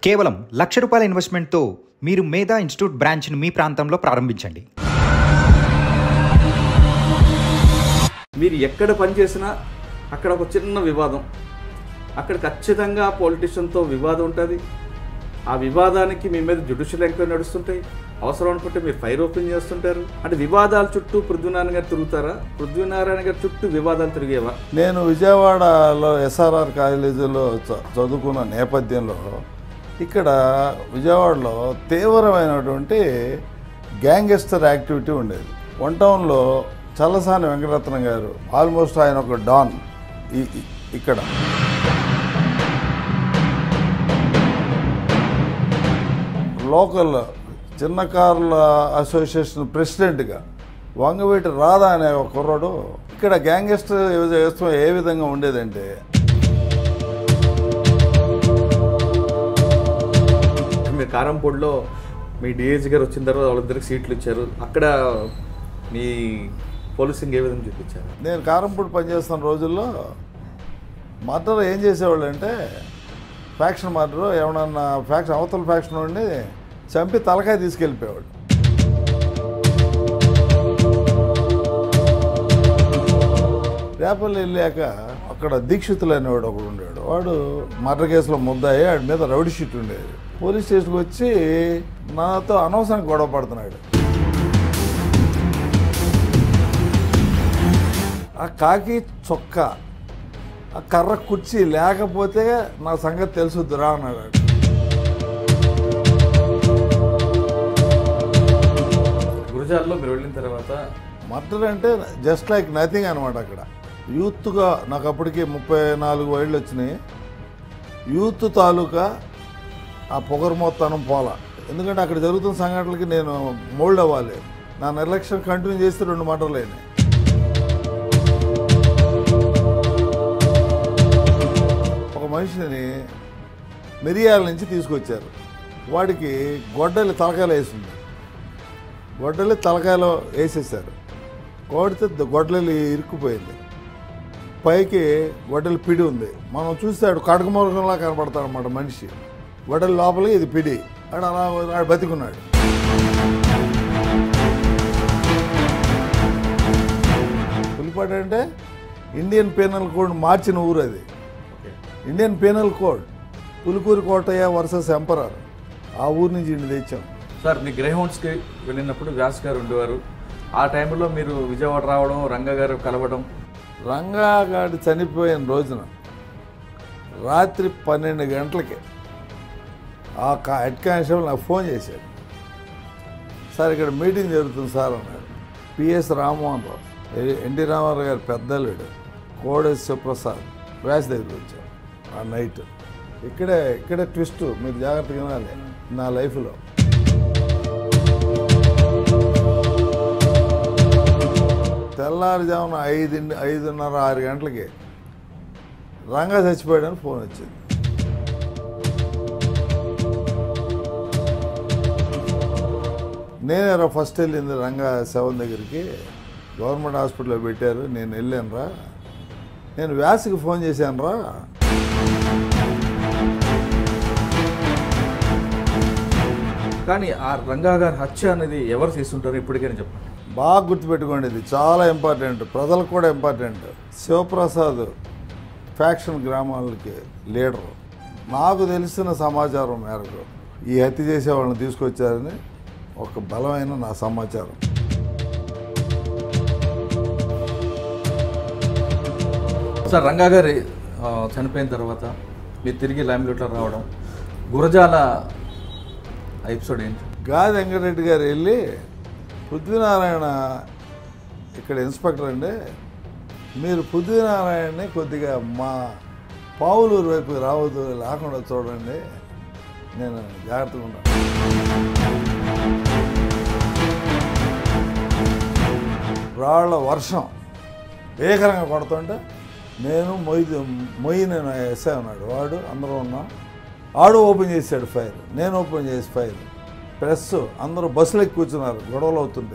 కేవలం లక్ష రూపాయల ఇన్వెస్ట్మెంట్తో మీరు మేధా ఇన్స్టిట్యూట్ బ్రాంచ్ని మీ ప్రాంతంలో ప్రారంభించండి మీరు ఎక్కడ పనిచేసినా అక్కడ ఒక చిన్న వివాదం అక్కడ ఖచ్చితంగా పొలిటీషియన్తో వివాదం ఉంటుంది ఆ వివాదానికి మీ మీద జుడిషియల్ ఎంక్వైరీ నడుస్తుంటాయి అవసరం అనుకుంటే మీరు ఫైర్ ఓపెన్ చేస్తుంటారు అంటే వివాదాల చుట్టూ పృథ్వీనారాయణ గారు తిరుగుతారా పృథ్వీనారాయణ గారి చుట్టూ వివాదాలు తిరిగేవా నేను విజయవాడలో ఎస్ఆర్ఆర్ కాలేజీలో చ- చదువుకున్న నేపథ్యంలో ఇక్కడ విజయవాడలో తీవ్రమైనటువంటి గ్యాంగెస్టర్ యాక్టివిటీ ఉండేది వన్ టౌన్లో చల్లసాని వెంకటరత్నం గారు ఆల్మోస్ట్ ఆయన ఒక డాన్ ఈ ఈ- ఇక్కడ లోకల్ చిన్న కార్ల అసోసియేషన్ ప్రెసిడెంట్గా వంగవీటి రాధా అనే ఒక కుర్రాడు ఇక్కడ గ్యాంగెస్టర్ వ్యవస్థ ఏ విధంగా ఉండేదంటే మీరు కారంపూడిలో మీ డిఏజీ గారు వచ్చిన తర్వాత వాళ్ళిద్దరికి సీట్లు ఇచ్చారు అక్కడ మీ పోలీసింగ్ ఏ విధంగా చూపించారు నేను కారంపూడి పనిచేస్తున్న రోజుల్లో మర్డర్ ఏం చేసేవాళ్ళు అంటే ఫ్యాక్షన్ మర్డర్ ఏమన్నా ఫ్యాక్షన్ అవతల ఫ్యాక్షన్ ఉండి చంపి తలకాయ తీసుకెళ్ళిపోయేవాడు రేపల్లి వెళ్ళాక అక్కడ దీక్షితులు అనేవాడు ఒకడు ఉండేవాడు వాడు మర్డర్ కేసులో ముద్దాయి వాడి మీద రౌడీ షీట్ ఉండేది పోలీస్ స్టేషన్కి వచ్చి నాతో అనవసరంగా గొడవ పడుతున్నాడు ఆ కాకి చొక్క ఆ కర్ర కుర్చీ లేకపోతే నా సంగతి తెలుసుద్దురా అన్నాడు వాడు. గురజాల్లో మీరు వెళ్ళిన తర్వాత మర్డర్ అంటే జస్ట్ లైక్ నథింగ్ అనమాట అక్కడ యూత్గా నాకు అప్పటికి ముప్పై నాలుగు ఏళ్ళు వచ్చినాయి యూత్ తాలూకా ఆ పొగరమోత్తనం పోలా ఎందుకంటే అక్కడ జరుగుతున్న సంఘటనలకి నేను మోల్డ్ అవ్వాలి నా నిర్లక్ష్యం కంటిన్యూ చేస్తే రెండు మర్డర్లు అయినాయి ఒక మనిషిని మిరియాల నుంచి తీసుకొచ్చారు వాడికి గొడ్డలి తలకాయలు వేసింది గొడ్డలి తలకాయలో వేసేసారు కోడితే ద- గొడ్డలి ఇరుక్కుపోయింది పైకి గొడ్డలి పిడి ఉంది మనం చూస్తే ఆడు కడకమూలకంలా కనపడతాడు అనమాట మనిషి గొడ్డలి లోపలికి ఇది పిడి ఆడు అలా ఆడు బతికున్నాడు పులిపాట అంటే ఇండియన్ పీనల్ కోడ్ మార్చిన ఊరు అది Indian penal code Pulikuri Kotayya versus emperor ఆ ఊరు నుంచి ఇండి తెచ్చాం సార్ మీ గ్రే హౌండ్స్కి వెళ్ళినప్పుడు వ్యాస్ గారు ఉండేవారు ఆ టైంలో మీరు విజయవాడ రావడం రంగా గారు కలవడం రంగాగాడి చనిపోయిన రోజున రాత్రి పన్నెండు గంటలకి ఆ కా హెడ్ కానిస్టేబుల్ నాకు ఫోన్ చేశాడు సార్ ఇక్కడ మీటింగ్ జరుగుతుంది సార్ అన్నాడు పిఎస్ రామ్మోహన్ రావు ఎ- ఎన్టీ రామారావు గారి పెద్దల్లుడు కోడేశ్ శివప్రసాద్ వ్యాస్ దగ్గరికి వచ్చాడు ఆ నైట్ ఇక్కడే ఇక్కడే ట్విస్ట్ మీరు జాగ్రత్తగా వినాలి నా లైఫ్లో తెల్లారుజామున ఐదు ఐదున్నర ఆరు గంటలకి రంగా చచ్చిపోయాడని ఫోన్ వచ్చింది నేనే ఫస్ట్ వెళ్ళింది రంగా శవం దగ్గరికి గవర్నమెంట్ హాస్పిటల్లో పెట్టారు నేను వెళ్ళాను రా నేను వ్యాసికి ఫోన్ చేశాను రా కానీ ఆ రంగా గారి హత్య అనేది ఎవరు చేస్తుంటారు ఇప్పటికైనా చెప్పండి బాగా గుర్తుపెట్టుకోండి ఇది చాలా ఇంపార్టెంట్ ప్రజలకు కూడా ఇంపార్టెంట్ శివప్రసాద్ ఫ్యాక్షన్ గ్రామాలకి లీడరు నాకు తెలిసిన సమాచారం మేరకు ఈ హత్య చేసే వాళ్ళని తీసుకొచ్చారని ఒక బలమైన నా సమాచారం సార్ రంగా గారి ఆ, చనిపోయిన తర్వాత మీరు తిరిగి లైమ్లైట్లో రావడం గురజాల ఎపిసోడ్ ఏంటి గాది వెంకటరెడ్డి గారు వెళ్ళి పృథ్వీనారాయణ ఇక్కడ ఇన్స్పెక్టర్ అండి మీరు పృథ్వీనారాయణని కొద్దిగా మా పావులూరు వైపు రావద్దు లేకుండా చూడండి నేను జాగ్రత్తగా ఉన్నాను రాళ్ల వర్షం భీకరంగా కొడుతుంటే నేను మొయ్యి మొయ్యి నేను ఎస్ఐ ఉన్నాడు వాడు అందరూ ఉన్నాం ఆడు ఓపెన్ చేశాడు ఫైర్ నేను ఓపెన్ చేసి ఫైర్ ప్రెస్ అందరూ బస్సులు ఎక్కి కూర్చున్నారు గొడవలు అవుతుంటే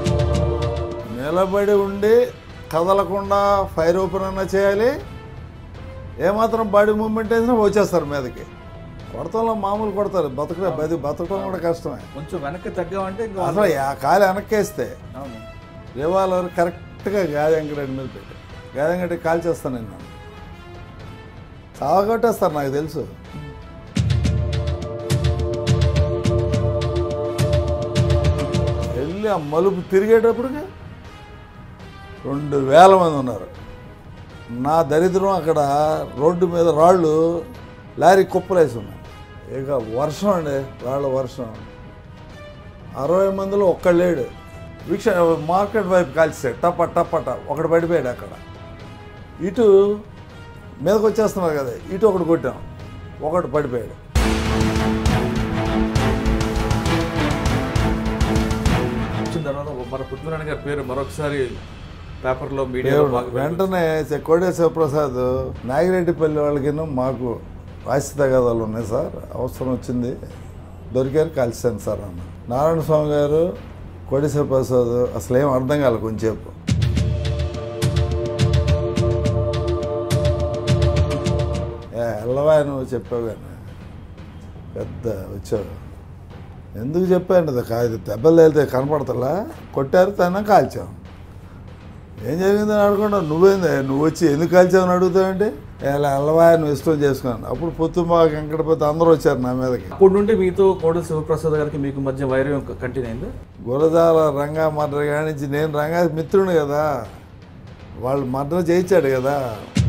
నిలబడి ఉండి కదలకుండా ఫైర్ ఓపెన్ అన్నా చేయాలి ఏమాత్రం బాడీ మూమెంట్ వేసినా వచ్చేస్తారు మీదకి కొడతంలో మామూలు కొడతారు బతకడే బతి బతకడం కూడా కష్టమే కొంచెం వెనక్కి తగ్గామంటే ఇంకా అసలు ఆ కాలు వెనక్కేస్తే అవును రివాల్వర్ కరెక్ట్గా గాదంగడి మీద పెట్టి గాదంగడి కాల్ చేస్తాను నేను చావగొట్టేస్తారు నాకు తెలుసు వెళ్ళి ఆ మలుపు తిరిగేటప్పటికి రెండు వేల మంది ఉన్నారు నా దరిద్రం అక్కడ రోడ్డు మీద రాళ్ళు లారీ కుప్పలేసి ఉన్నాయి ఇక వర్షం అండి రాళ్ళ వర్షం అరవై మందిలో ఒక్కడు లేడు వీక్ష మార్కెట్ వైపు కాల్చాడు టప టపట ఒకడు పడిపోయాడు అక్కడ ఇటు మీదకి వచ్చేస్తున్నారు కదా ఇటు ఒకటి కొట్టాం ఒకడు పడిపోయాడు వచ్చిన తర్వాత మన పృథ్వీనారాయణ గారి పేరు మరొకసారి పేపర్లో మీడియాలో దేవుడు బాగా వెంటనే కోడే శివప్రసాద్ నాగిరెడ్డిపల్లి వాళ్ళకి మాకు రాసి తగాదాలు ఉన్నాయి సార్ అవసరం వచ్చింది దొరికారు కలిసాను సార్ అన్న నారాయణ స్వామి గారు కోడి శివప్రసాద్ అసలు ఏం అర్థం కాలే కొంచెంసేపు ఏ ఎల్లవా నువ్వు చెప్పావు కానీ పెద్ద వచ్చావు ఎందుకు చెప్పాను కాదు దెబ్బలు వెళ్తే కనపడతలా కొట్టారు తన కాల్చాం ఏం జరిగిందని అడగకుండా నువ్వేంది నువ్వు వచ్చి ఎందుకు కాల్చావని అడుగుతావంటే ఇలా అల్లవా నువ్వు ఇష్టం చేసుకున్నాను అప్పుడు పొత్తుమా వెంకటపతి అందరూ వచ్చారు నా మీదకి అప్పటి నుండి మీతో కోడ శివప్రసాద్ గారికి మీకు మధ్య వైరం కంటిన్యూ అయిందా గురజాల రంగా మర్ర కానించి నేను రంగా మిత్రుని కదా వాళ్ళు మర్ర చేయించాడు కదా